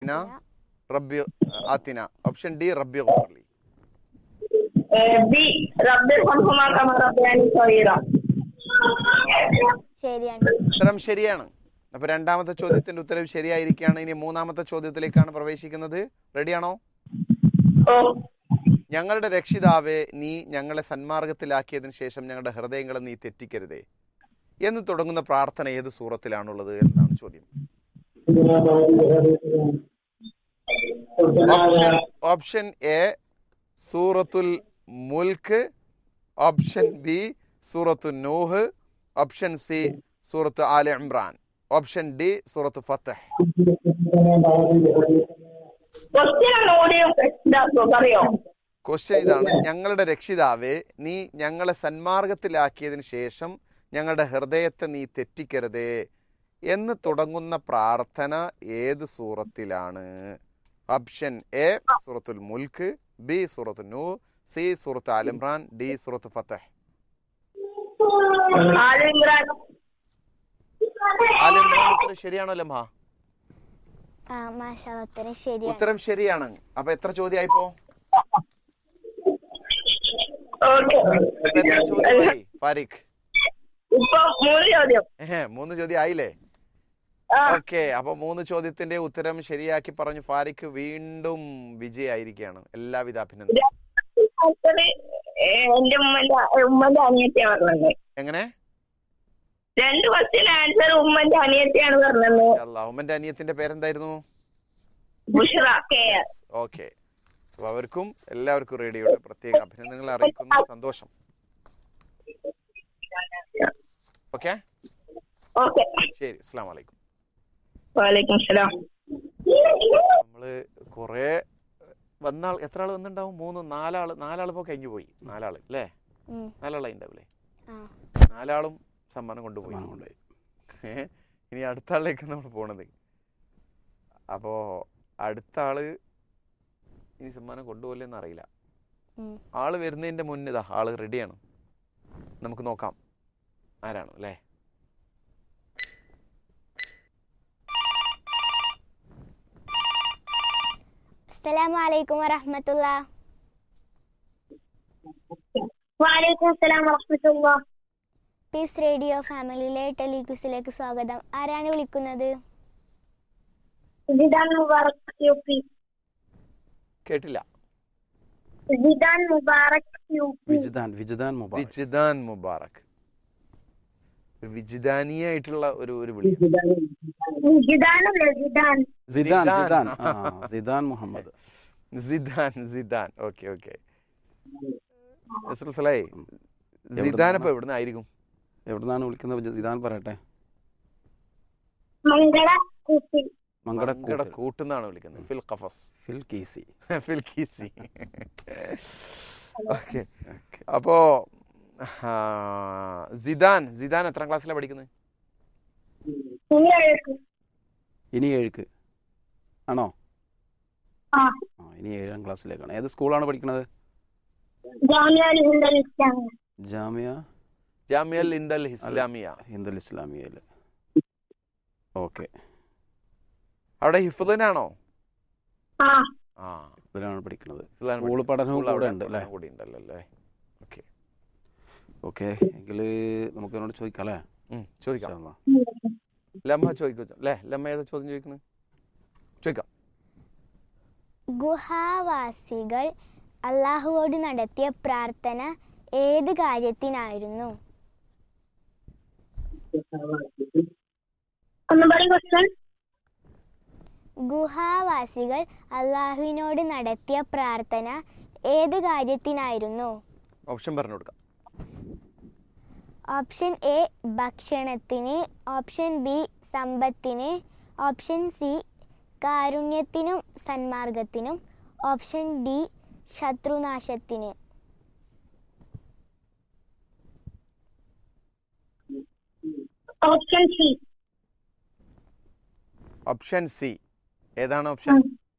ആത്തിന റബ്ബി ആത്തിന option D റബ്ബി ഗഫർലി B റബ്ബി കൊണ്ടുമാക്കാം റബ്ബിയാനി സഹീറ ശരിയാണ് ഉത്തരം ശരിയാണ് അപ്പൊ രണ്ടാമത്തെ ചോദ്യത്തിന്റെ ഉത്തരം ശരിയായിരിക്കുകയാണ് ഇനി മൂന്നാമത്തെ ചോദ്യത്തിലേക്കാണ് പ്രവേശിക്കുന്നത് റെഡിയാണോ ഓ ഞങ്ങളുടെ രക്ഷിതാവെ നീ ഞങ്ങളെ സന്മാർഗത്തിലാക്കിയതിനു ശേഷം ഞങ്ങളുടെ ഹൃദയങ്ങളെ നീ തെറ്റിക്കരുതേ എന്ന് തുടങ്ങുന്ന പ്രാർത്ഥന ഏത് സൂറത്തിലാണുള്ളത് എന്നാണ് ചോദ്യം ഓപ്ഷൻ ഓപ്ഷൻ എ സൂറത്തുൽ മുൽക്ക് ഓപ്ഷൻ ബി സൂറത്തു നൂഹ് ഓപ്ഷൻ സി സൂറത്ത് ആല ഇമ്രാൻ ഓപ്ഷൻ ഡി സൂറത്ത് ഫത്തഹ് ക്വസ്റ്റ്യൻ ഒന്നുകൂടി ഇതാക്കോ പറയോ ക്വസ്റ്റ്യൻ ഇതാണ് ഞങ്ങളുടെ രക്ഷിതാവേ നീ ഞങ്ങളെ സന്മാർഗത്തിലാക്കിയതിനു ശേഷം ഞങ്ങളുടെ ഹൃദയത്തെ നീ തെറ്റിക്കരുതേ എന്ന് തുടങ്ങുന്ന പ്രാർത്ഥന ഏത് സൂറത്തിലാണ് ഓപ്ഷൻ എ സൂറത്തുൽ മുൽക്ക് ബി സൂറത്ത് നൂ സി സൂറത്ത് ആലിമ്രാൻ ഡി സൂറത്ത് ഫത്തഹ് ആലിമ്രാൻ ആലിമ്രാൻ ഉത്തരം ശരിയാണോ ലംഹ ആ മാഷാ ഉത്തരം ശരിയാണ് ഉത്തരം ശരിയാണ് അപ്പൊ എത്ര ചോദ്യമായിപ്പോ ഓക്കെ ഇപ്പൊ എത്ര ചോദ്യമായി ഫാരിഖ് ഇപ്പൊ മൂന്ന് ചോദ്യം ഏഹ് മൂന്ന് ചോദ്യം ആയില്ലേ ആ ഓക്കെ അപ്പൊ മൂന്ന് ചോദ്യത്തിന്റെ ഉത്തരം ശരിയാക്കി പറഞ്ഞു ഫാരിഖ് വീണ്ടും വിജയായിരിക്കുകയാണ് എല്ലാവിധ അഭിനന്ദനം അടുത്തത് എന്റെ ഉമ്മന്റെ ഉമ്മന്റെ അനിയത്തിയാണ് പറഞ്ഞത് എങ്ങനെ രണ്ട് ക്വസ്റ്റ്യൻ ആൻസർ ഉമ്മന്റെ അനിയത്തിയാണ് പറഞ്ഞത് അള്ളാഹുമ്മന്റെ അനിയത്തിന്റെ പേരെന്തായിരുന്നു ബുഷറ കെ എസ് ഓക്കെ അപ്പൊ അവർക്കും എല്ലാവർക്കും റേഡിയോയുടെ പ്രത്യേക അഭിനന്ദനങ്ങൾ അറിയിക്കുന്നു സന്തോഷം ഓക്കെ ഓക്കെ ശരി അസ്സാം വലൈക്കും വാലേക്കും സലാം നമ്മള് കൊറേ വന്നാൾ എത്ര ആള് വന്നിട്ടുണ്ടാവും മൂന്ന് നാലാള് നാലാൾ ഇപ്പൊ കഴിഞ്ഞു പോയി നാലാള് അല്ലേ ഉം. നാലാളായി ഉണ്ടാവില്ലേ ആ നാലാളും സമ്മാനം കൊണ്ടുപോയി സമ്മാനം കൊണ്ടുപോയി. ഏ? ഇനി അടുത്ത ആളിലേക്ക് നമ്മൾ പോണത് അപ്പോ അടുത്ത ആള് ഇനി സമ്മാനം കൊണ്ടുപോകില്ലെന്ന് അറിയില്ല ഉം. ആള് വരുന്നതിന്റെ മുന്നിതാ ആള് റെഡിയാണ് നമുക്ക് നോക്കാം ആരാണ് അല്ലേ അസ്സലാമു അലൈക്കും വറഹ്മത്തുള്ള വാലേക്കും സലാം വറഹ്മത്തുള്ളാ പീസ് റേഡിയോ ഫാമിലിയിലെ ടെലിക്യൂസിലേക്ക് സ്വാഗതം ആരാണ് വിളിക്കുന്നത് ജിദാൻ മുബാറക് യു പി കേട്ടില്ല ജിദാൻ മുബാറക് യു പി വിജിതാൻ വിജിതാൻ മുബാറക് വിജിദാൻ മുബാറക് ഒരു വിജിദാനിയായിട്ടുള്ള ഒരു ഒരു വിളി ജിദാനല്ലേ ജിദാൻ സിദാൻ സിദാൻ. സിദാൻ ആ സിദാൻ മുഹമ്മദ് സിദാൻ സിദാൻ ഓക്കെ ഓക്കെ സലായി എവിടുന്നാണ്? സിദാൻ ഇപ്പൊ എവിടുന്ന് ആയിരിക്കും എവിടുന്നാണ് വിളിക്കുന്നത് സിദാൻ പറയട്ടെ മംഗള കുപ്പി മങ്കട മങ്കട കൂട്ടുന്നാണ് വിളിക്കുന്നത് ഫിൽ ഖഫസ് ഫിൽ കീസി ഫിൽ കീസി ഓക്കെ അപ്പോ ആ, സിദാൻ സിദാൻ എത്രാം ക്ലാസ്സിലാണ് പഠിക്കുന്നത് നിങ്ങൾക്ക് ഇനി ഏഴുക്ക് ആണോ ആ ആ ഇനി ഏഴാം ക്ലാസ്സിലേക്കാണ് ഏത് സ്കൂളാണ് പഠിക്കുന്നത് ജാമിയ ഹിന്ദൽ ഇസ്ലാമിയ ജാമിയ ജാമിയൽ ഇന്ദൽ ഇസ്ലാമിയ ഹിന്ദുൽ ഇസ്ലാമിയയിൽ ഓക്കെ അവിടെ ഹിഫുദനാണോ ആ ആ ഇതിലാണ് പഠിക്കുന്നത് ഹിഫ്ദാൻ സ്കൂൾ പഠിക്കുന്നത്. പഠനവും സ്കൂൾ കൂടെ അവിടെ ഉണ്ട് അല്ലേ കൂടി ഉണ്ടല്ലോ അല്ലേ ഓക്കെ ഓക്കെ എങ്കിൽ നമുക്ക് എന്നോട് ചോദിക്കാം അല്ലേ ചോദിക്കാം ഇൻഷാ അല്ലാ. ലമ്മ ചോദിക്കും അല്ലേ ലമ്മ ഏതാ ചോദ്യം ചോദിക്കുന്നത് ചോദിക്കാം ഗുഹാവാസികൾ അള്ളാഹുവോട് നടത്തിയ പ്രാർത്ഥന ഏത് കാര്യത്തിനായിരുന്നു ഒന്ന് പറയും ക്വസ്റ്റ്യൻ ഗുഹാവാസികൾ അള്ളാഹുവിനോട് നടത്തിയ പ്രാർത്ഥന ഏത് കാര്യത്തിനായിരുന്നു ഓപ്ഷൻ പറഞ്ഞു കൊടുക്കാം ഓപ്ഷൻ എ ഭക്ഷണത്തിന് ഓപ്ഷൻ ബി സമ്പത്തിന് ഓപ്ഷൻ സി കാരുണ്യത്തിനും സന്മാർഗത്തിനും ഓപ്ഷൻ ഡി ശത്രുനാശത്തിന് ഓപ്ഷൻ സി ഓപ്ഷൻ സി ഏതാണ് ഓപ്ഷൻ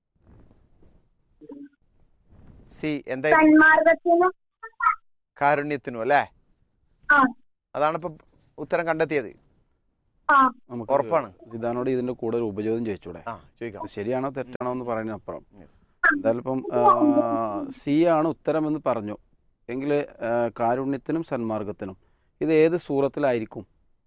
സി എന്തായിരുന്നു സന്മാർഗത്തിനും കാരുണ്യത്തിനും അല്ലേ ആ അതാണ് ഇപ്പൊ ഉത്തരം കണ്ടെത്തിയത് ആ നമുക്ക് ഉറപ്പാണ്. സിദ്ധാനോട് ഇതിന്റെ കൂടെ ഒരു ഉപചോദ്യം ചോദിച്ചൂടെ ആ ചോദിക്കാം ഇത് ശരിയാണോ തെറ്റാണോ എന്ന് പറയുന്നതിനപ്പുറം Yes. എന്തായാലും ഇപ്പം സി ആണ് ഉത്തരം എന്ന് പറഞ്ഞു എങ്കിൽ കാരുണ്യത്തിനും സന്മാർഗത്തിനും ഇത് ഏത് സൂറത്തിലായിരിക്കും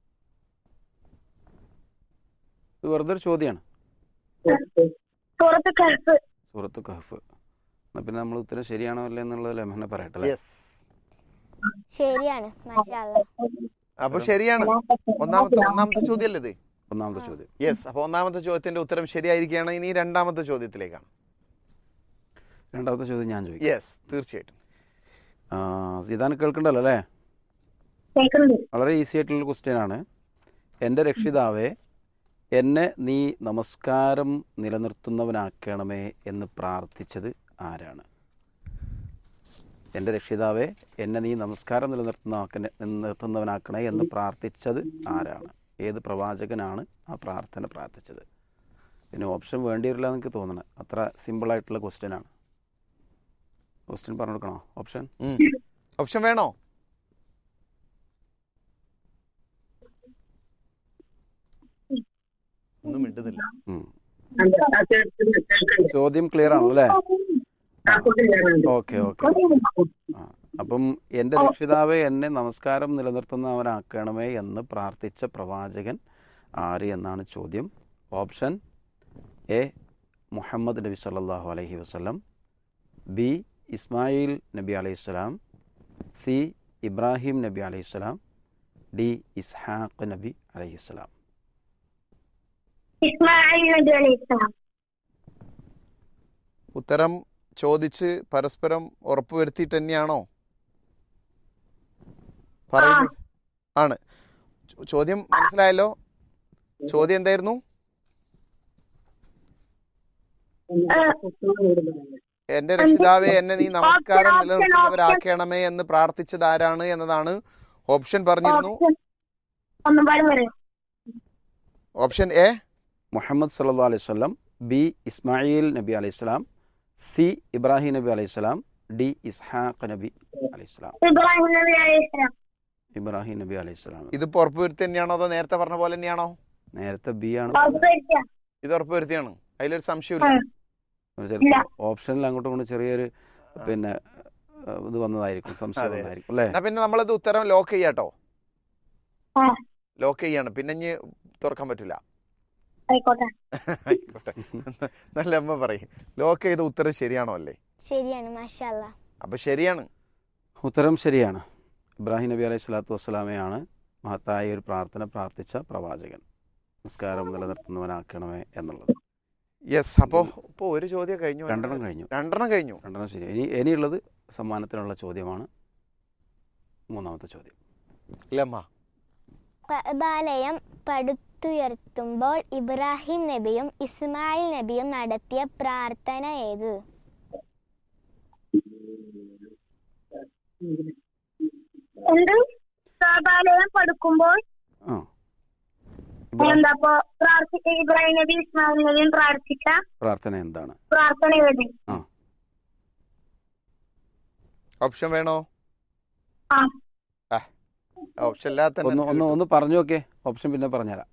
ഇത് വെറുതെ ഒരു ചോദ്യമാണ് സൂറത്ത് കഹഫ് സൂറത്ത് കഹഫ് എന്നാ പിന്നെ നമ്മൾ ഉത്തരം ശരിയാണോ അല്ലേ എന്നുള്ളത് ലെമനെ പറയട്ടെ അല്ലേ യെസ് ശരിയാണ് മാഷാ അല്ലാ. അപ്പൊ ശരിയാണ് ഒന്നാമത്തെ ഒന്നാമത്തെ ചോദ്യമല്ലേ ഇത് ഒന്നാമത്തെ ചോദ്യം യെസ് അപ്പൊ ഒന്നാമത്തെ ചോദ്യത്തിന്റെ ഉത്തരം ശരിയായിരിക്കുകയാണ് ഇനി രണ്ടാമത്തെ ചോദ്യത്തിലേക്കാണ് രണ്ടാമത്തെ ചോദ്യം ഞാൻ ചോദിക്കാം യെസ് തീർച്ചയായിട്ടും ആ, സിദാൻ കേൾക്കണ്ടല്ലോ അല്ലേ കേൾക്കുന്നുണ്ട് വളരെ ഈസി ആയിട്ടുള്ള ക്വസ്റ്റ്യൻ ആണ് എൻ്റെ രക്ഷിതാവേ എന്നെ നീ നമസ്കാരം നിലനിർത്തുന്നവനാക്കണമേ എന്ന് പ്രാർത്ഥിച്ചത് ആരാണ് എൻ്റെ രക്ഷിതാവേ എന്നെ നീ നമസ്കാരം നിലനിർത്തുന്ന നിർത്തുന്നവനാക്കണേ എന്ന് പ്രാർത്ഥിച്ചത് ആരാണ് ഏത് പ്രവാചകനാണ് ആ പ്രാർത്ഥന പ്രാർത്ഥിച്ചത് ഇതിന് ഓപ്ഷൻ വേണ്ടി വരില്ല എന്ന് എനിക്ക് തോന്നണം അത്ര സിമ്പിളായിട്ടുള്ള ക്വസ്റ്റ്യൻ ആണ് ക്വസ്റ്റ്യൻ പറഞ്ഞു കൊടുക്കണോ ഓപ്ഷൻ ഓപ്ഷൻ വേണോ ഒന്നും മിണ്ടുന്നില്ല ഉം. ചോദ്യം ക്ലിയർ ആണല്ലോ അല്ലേ ഓക്കെ ഓക്കെ ആ അപ്പം എൻ്റെ രക്ഷിതാവെ എന്നെ നമസ്കാരം നിലനിർത്തുന്നവനാക്കണമേ എന്ന് പ്രാർത്ഥിച്ച പ്രവാചകൻ ആര് എന്നാണ് ചോദ്യം ഓപ്ഷൻ എ മുഹമ്മദ് നബി സല്ലല്ലാഹു അലൈഹി വസല്ലം ബി ഇസ്മായിൽ നബി അലൈഹിസ്സലാം സി ഇബ്രാഹിം നബി അലൈഹിസ്സലാം ഡി ഇസ്ഹാഖ് നബി അലൈഹിസ്സലാം ഇസ്മായിൽ നബി അലൈഹി സ്വലാം ഉത്തരം ചോദിച്ച് പരസ്പരം ഉറപ്പുവരുത്തിയിട്ട് തന്നെയാണോ പറയുന്നത് ആണ് ചോ- ചോദ്യം മനസ്സിലായല്ലോ ചോദ്യം എന്തായിരുന്നു എന്റെ രക്ഷിതാവെ എന്നെ നീ നമസ്കാരം ഓപ്ഷൻ, ഓപ്ഷൻ, നിലനിർത്തുന്നവരാക്കണമേ എന്ന് പ്രാർത്ഥിച്ചത് ആരാണ് എന്നതാണ് ഓപ്ഷൻ പറഞ്ഞിരുന്നു ഓപ്ഷൻ ഒന്നും പാടും പറയാം ഓപ്ഷൻ എ മുഹമ്മദ് സല്ലല്ലാഹു അലൈഹി വസല്ലം ബി ഇസ്മായിൽ നബി അലൈഹിസ്സലാം സി ഇബ്രാഹിം നബി അലൈഹിസ്സലാം ഡി ഇസ്ഹാഖ് നബി അലൈഹിസ്സലാം ഇബ്രാഹിം നബി അലൈഹി സ്വലാം ഇബ്രാഹിം നബി അലൈഹിസ്സലാം ഇതിപ്പോ ഉറപ്പുവരുത്തി തന്നെയാണോ അതോ നേരത്തെ പറഞ്ഞ പോലെ തന്നെയാണോ നേരത്തെ ബി ആണ് ഉറപ്പുവരുത്തിയ ഇത് ഉറപ്പുവരുത്തിയാണ് അതിലൊരു സംശയമില്ല ചിലപ്പോൾ ഓപ്ഷനിൽ അങ്ങോട്ടും ഇങ്ങോട്ടും ചെറിയൊരു പിന്നെ ഏഹ്, ഇത് വന്നതായിരിക്കും സംശയം അതെ. വന്നതായിരിക്കും അല്ലേ എന്നാ പിന്നെ നമ്മളിത് ഉത്തരം ലോക്ക് ചെയ്യാട്ടോ ആ. ലോക്ക് ചെയ്യാണ് പിന്നെ ഇനി തുറക്കാൻ പറ്റില്ല ആയിക്കോട്ടെ ആയിക്കോട്ടെ നല്ല അമ്മ പറയും ലോക്ക് ചെയ്ത ഉത്തരം ശരിയാണോ അല്ലേ ശരിയാണ് മാഷാ അല്ലാ. അപ്പൊ ശരിയാണ് ഉത്തരം ശരിയാണ് ഇബ്രാഹിം നബി അലൈഹി സ്വലാത്തു വസ്സലാമയാണ് മഹത്തായ ഒരു പ്രാർത്ഥന പ്രാർത്ഥിച്ച പ്രവാചകൻ നിസ്കാരം നിലനിർത്തുന്നവനാക്കണമേ എന്നുള്ളത് യെസ് അപ്പോ ഇപ്പൊ ഒരു ചോദ്യം കഴിഞ്ഞു രണ്ടെണ്ണം കഴിഞ്ഞു രണ്ടെണ്ണം കഴിഞ്ഞു രണ്ടെണ്ണം ശരി ഇനി ഇനിയുള്ളത് സമ്മാനത്തിനുള്ള ചോദ്യമാണ് മൂന്നാമത്തെ ചോദ്യം ഇല്ലമ്മ കഅബാലയം പടുത്തുയർത്തുമ്പോൾ ഇബ്രാഹിം നബിയും ഇസ്മായിൽ നബിയും നടത്തിയ പ്രാർത്ഥന ഏത് എന്ത് കാബാലയം പടുക്കുമ്പോൾ ആ ഇബ്രാഹിം എന്താപ്പോ പ്രാർത്ഥിച്ച ഇബ്രാഹിം നബി ഇസ്മായിൽ നബിയും പ്രാർത്ഥിച്ച പ്രാർത്ഥന എന്താണ് പ്രാർത്ഥന ഏത് ഓപ്ഷൻ വേണോ ആ ഓപ്ഷൻ ഇല്ലാത്ത തന്നെ ഒന്ന് ഒന്ന് ഒന്ന് പറഞ്ഞു നോക്കേ ഓപ്ഷൻ പിന്നെ പറഞ്ഞുതരാം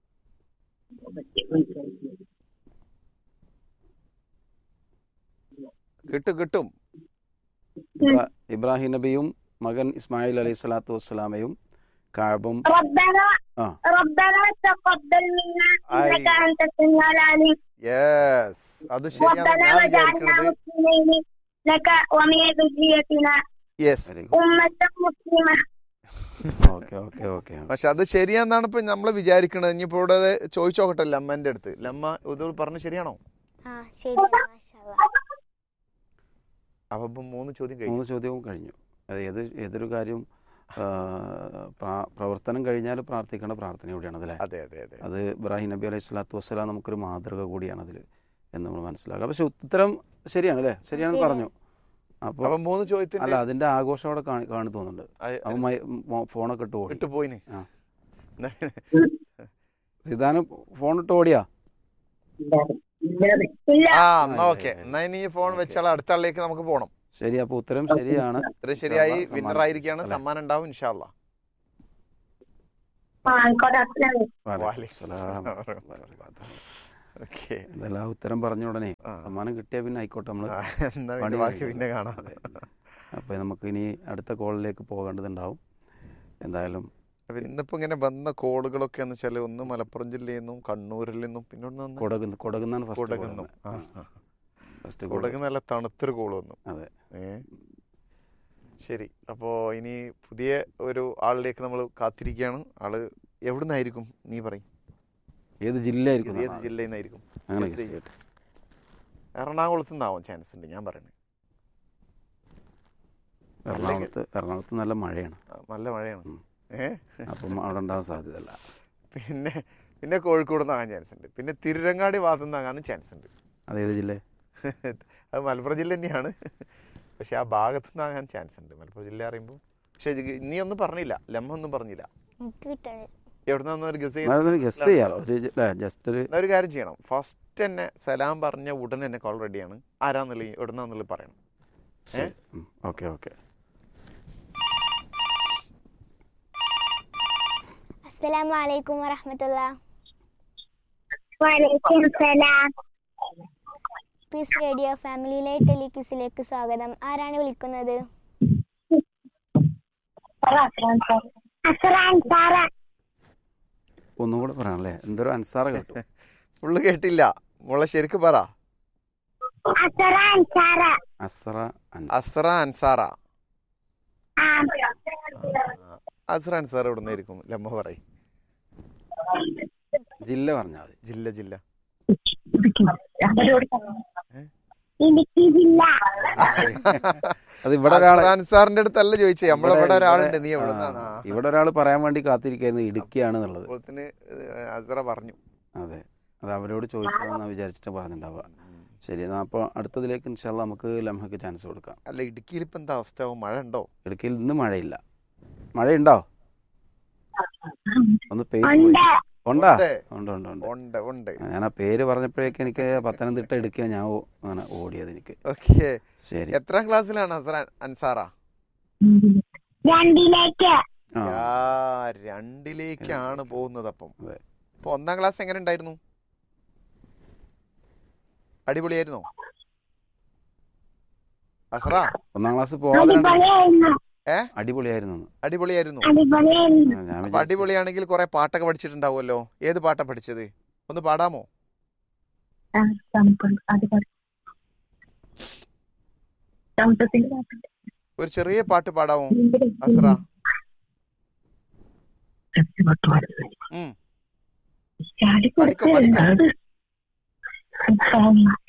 കിട്ടും കിട്ടും ഇബ്രാ- ഇബ്രാഹിം നബിയും മകൻ ഇസ്മായിൽ അലൈഹി സ്വലാത്തു വസ്സലാമയും കാബും ربنا ആ ربنا تقبل منا أي. انك انت السميع العليم യെസ് അത് ശരിയാണ് ربنا ഞാൻ وجعلنا വിചാരിക്കുന്നത് مسلمين لك ومن ذريتنا yes very good أمة مسلمة okay okay okay പക്ഷെ അത് ശരിയാന്നാണ് ഇപ്പൊ നമ്മൾ വിചാരിക്കണത് ഇനിയിപ്പോ ഇവിടെ ചോദിച്ചു നോക്കട്ടെ ലമ്മന്റെ അടുത്ത് ലമ്മ ഇത് പറഞ്ഞു ശരിയാണോ ആ ശരിയാണ് മാഷാ അല്ലാ. അപ്പൊ ഇപ്പൊ മൂന്ന് ചോദ്യം കഴിഞ്ഞു മൂന്ന് ചോദ്യവും കഴിഞ്ഞു അത് ഏത് ഏതൊരു കാര്യം ആ, പ്രാ- പ്രവർത്തനം കഴിഞ്ഞാൽ പ്രാർത്ഥിക്കേണ്ട പ്രാർത്ഥന കൂടിയാണ് അതല്ലേ അതെ അതെ അതെ അത് ഇബ്രാഹിം നബി അലൈഹി സ്വലാത്തു വസ്സലാം നമുക്കൊരു മാതൃക കൂടിയാണ് അതിൽ എന്ന് നമ്മൾ മനസ്സിലാക്കുക പക്ഷെ ഉത്തരം ശരിയാണ് അല്ലേ ശരിയാണെന്ന് ശരിയാണ്. പറഞ്ഞു അപ്പോൾ അപ്പൊ മൂന്ന് അല്ല ചോദ്യത്തിന്റെ അതിന്റെ ആഘോഷം അവിടെ കാണി കാണി തോന്നുന്നുണ്ട് അ- അവൻ മൈ- മോ- ഫോണൊക്കെ ഇട്ട് ഓടി ഇട്ട് പോയിന് ആ. സിദാന് ഫോൺ ഇട്ട് ഓടിയാ ഇല്ല ആ എന്നാ ആ, ഓക്കെ ഇല്ല, എന്നാ ഇനി ഈ ഫോൺ ഓക്കേ. വെച്ചാൽ അടുത്ത ആളിലേക്ക് നമുക്ക് പോകണം ശരി അപ്പോൾ ഉത്തരം ശരിയാണ് ഇത്ര ശരിയായി ഇൻഷാല്ലാ, വിന്നർ സമ്മാനം. ആയിരിക്കാണ് അല്ലേ? സമ്മാനം ഉണ്ടാവും ഇൻഷാല്ല ആ ആയിക്കോട്ടെ അസ്സലാമു ഓക്കെ ഇതെല്ലാം ആ ഉത്തരം പറഞ്ഞ ഉടനെ ആ. സമ്മാനം കിട്ടിയാൽ പിന്നെ ആയിക്കോട്ടെ നമ്മൾ എന്നാ പണി പിന്നെ ബാക്കി കഴിയും. പിന്നെ കാണാം അതെ. അപ്പോൾ നമുക്ക് ഇനി അടുത്ത കോളിലേക്ക് പോകേണ്ടതുണ്ടാവും എന്തായാലും അപ്പൊ ഇന്നിപ്പോ ഇങ്ങനെ വന്ന കോളുകളൊക്കെ എന്ന് വെച്ചാൽ ഒന്ന് മലപ്പുറം ജില്ലയിൽ നിന്നും കണ്ണൂരിൽ നിന്നും പിന്നെ ഒന്ന് വന്ന് കൊടക് കൊടകുന്നാണ് ഫസ്റ്റ് കൊടകുന്നും ആ, ആ. ഫസ്റ്റ് കൊടക് നല്ല തണുത്തൊരു കോള് വന്നു അതെ ഏ ശരി അപ്പോൾ ഇനി പുതിയ ഒരു ആളിലേക്ക് നമ്മൾ കാത്തിരിക്കുകയാണ് ആള് എവിടുന്നായിരിക്കും നീ പറയും ഏത് ജില്ലയായിരിക്കും ഏത് എന്നാണ് ജില്ലയിൽ നിന്നായിരിക്കും അങ്ങനെ guess guess ചെയ്യ്. ചെയ്യട്ടെ. എറണാകുളത്ത് നിന്നാവാൻ ചാൻസ് ഉണ്ട് ഞാൻ പറയണേ എറണാകുളത്ത് എറണാകുളത്ത് നല്ല മഴയാണ് ആ, നല്ല മഴയാണ് ഉം. ഏ അപ്പം അവിടെ ഉണ്ടാവാൻ സാധ്യതയല്ല പിന്നെ പിന്നെ കോഴിക്കോട് നിന്നാകാൻ ചാൻസ് ഉണ്ട് പിന്നെ തിരുരങ്ങാടി ഭാഗത്തു നിന്നാകാനും ചാൻസ് ഉണ്ട് അതേത് ജില്ല അത് മലപ്പുറം ജില്ല തന്നെയാണ് പക്ഷെ ആ ഭാഗത്തു നിന്നാകാൻ ചാൻസ് ഉണ്ട് മലപ്പുറം ജില്ല അറിയുമ്പോൾ പക്ഷെ ഇത് നീ ഒന്നും പറഞ്ഞില്ല ലമ്മ ഒന്നും പറഞ്ഞില്ല എനിക്ക് കിട്ടണേ എവിടുന്നാന്ന് ഒരു ഗസ് ചെയ്ത് ഗസ് ചെയ്യാലോ ഒരു ജസ്റ്റ് ഒരു എന്നാ ഒരു കാര്യം ചെയ്യണം ഫസ്റ്റ് തന്നെ സലാം പറഞ്ഞ ഉടൻ തന്നെ കോൾ റെഡിയാണ് ആരാന്നുള്ളത് എവിടുന്നാന്നുള്ളത് പറയണം ഓക്കെ ഓക്കെ അസ്സലാമു അലൈക്കും വറഹമത്തുള്ള വലൈക്കും സലാം പീസ് റേഡിയോ ഫാമിലിയിലെ ടെലിക്യൂസിലേക്ക് സ്വാഗതം ആരാണ് വിളിക്കുന്നത് അസ്സലാം സാറ ഒന്നും കൂടെ പറയാനല്ലേ എന്തൊരു അൻസാറ കേട്ടു ഫുള്ള് കേട്ടില്ല മോളെ ശരിക്ക് പറ അസ്സലാം സാറ അസറ അൻസാർ അസ്ര അൻസാറ ആ അസ്ര അൻസാർ എവിടുന്നായിരിക്കും ലമ്മ പറയും ജില്ല പറഞ്ഞാൽ മതി ജില്ല ജില്ല ഇടുക്കി ജില്ല അത് ഇവിടെ ഒരാൾ അസ്ര അൻസാറിന്റെ അടുത്തല്ല ചോദിച്ചേ നമ്മളിവിടെ ഇവിടെ- ഒരാളുണ്ട് നീ ആ, എവിടുന്നാ ഇവിടെ ഒരാൾ പറയാൻ വേണ്ടി കാത്തിരിക്കായിരുന്നു ഇടുക്കിയാണെന്നുള്ളത് അതുപോലത്തിന് അസ്ര പറഞ്ഞു അതെ അത് അവരോട് ചോദിച്ചാലെന്നാ വിചാരിച്ചിട്ട് പറഞ്ഞിട്ടുണ്ടാവുക ശരി എന്നാൽ അപ്പോൾ അടുത്തതിലേക്ക് ഇൻഷാല്ല നമുക്ക് ലംഹക്ക് ചാൻസ് കൊടുക്കാം അല്ല ഇടുക്കിയിൽ ഇപ്പൊ എന്താ അവസ്ഥ മഴ ഉണ്ടോ ഇടുക്കിയിൽ ഇന്ന് മഴയില്ല മഴയുണ്ടോ ഒന്ന് പെയ്ത് പോയി ഉണ്ട് ഉണ്ടോ ഉണ്ട്. ഉണ്ട് ഉണ്ട് ഉണ്ട് ഉണ്ട് ഉണ്ട് ഞാൻ ആ പേര് പറഞ്ഞപ്പോഴേക്ക് എനിക്ക് പത്തനംതിട്ട ഇടുക്കിയ ഞാൻ ഓ- അങ്ങനെ ഓടിയത് എനിക്ക് ഓക്കെ ശരി എത്രാം ക്ലാസ്സിലാണ് അസ്ര അൻസാറ രണ്ടിലേക്ക് ആ യാ, രണ്ടിലേക്കാണ് പോകുന്നത് അപ്പം അതെ. അപ്പൊ ഒന്നാം ക്ലാസ് എങ്ങനെ ഉണ്ടായിരുന്നു അടിപൊളിയായിരുന്നോ അസ്ര ഒന്നാം ക്ലാസ് പോകാതെ രണ്ട് അടിപൊളിയായിരുന്നു അടിപൊളിയായിരുന്നു എന്ന്. അടിപൊളിയായിരുന്നു അടിപൊളിയായിരുന്നു ആ, ഞാൻ അപ്പൊ വിചാരിച്ചു. അടിപൊളിയാണെങ്കിൽ കുറെ പാട്ടൊക്കെ പഠിച്ചിട്ടുണ്ടാവുമല്ലോ ഏത് പാട്ടാ പഠിച്ചത് ഒന്ന് പാടാമോ ആ, തണുപ്പുണ്ട്. അത് പറ- തണുപ്പത്തിന്റെ പാട്ടുണ്ട്. ഒരു ചെറിയ പാട്ട് പാടാമോ അസ്ര ഉം ചാടി പഠിക്കോ, കൊടുക്കരുത്. പഠിക്കോ. അത്